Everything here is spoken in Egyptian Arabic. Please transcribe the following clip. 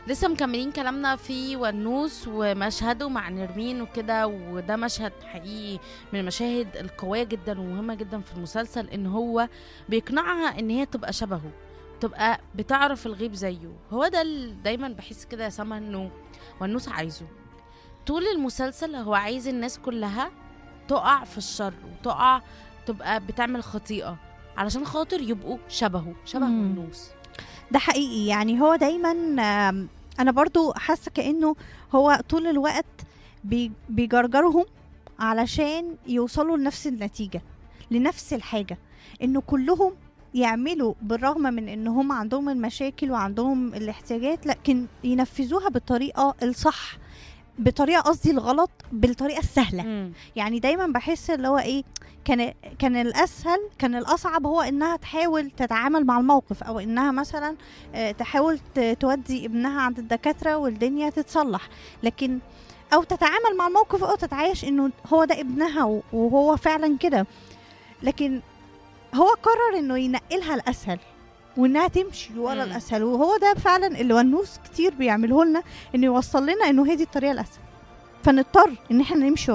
لسه مكملين كلامنا في ونوس ومشهده مع نرمين وكده وده مشهد حقيقي من المشاهد القوية جدا ومهمة جدا في المسلسل ان هو بيقنعها ان هي تبقى شبهه تبقى بتعرف الغيب زيه هو ده اللي دايما بحس كده يا سما انه ونوس عايزه طول المسلسل هو عايز الناس كلها تقع في الشر وتقع تبقى بتعمل خطيئة علشان خاطر يبقوا شبهه شبه مم. ونوس ده حقيقي يعني هو دايما آم، انا برضو حاسه كانه هو طول الوقت بي- بيجرجرهم علشان يوصلوا لنفس النتيجه لنفس الحاجه انه كلهم يعملوا بالرغم من ان هم عندهم المشاكل وعندهم الاحتياجات لكن ينفذوها بالطريقه الصح بطريقه قصدي الغلط بالطريقه السهله مم. يعني دايما بحس اللي هو ايه كان كان الاسهل كان الاصعب هو انها تحاول تتعامل مع الموقف او انها مثلا آه، تحاول ت- تودي ابنها عند الدكاتره والدنيا تتصلح لكن او تتعامل مع الموقف او تتعايش انه هو ده ابنها و- وهو فعلا كده لكن هو قرر انه ينقلها الاسهل وانها تمشي ورا مم. الاسهل وهو ده فعلا اللي ونوس كتير بيعمله لنا انه يوصل لنا انه هي دي الطريقه الاسهل فنضطر ان احنا نمشي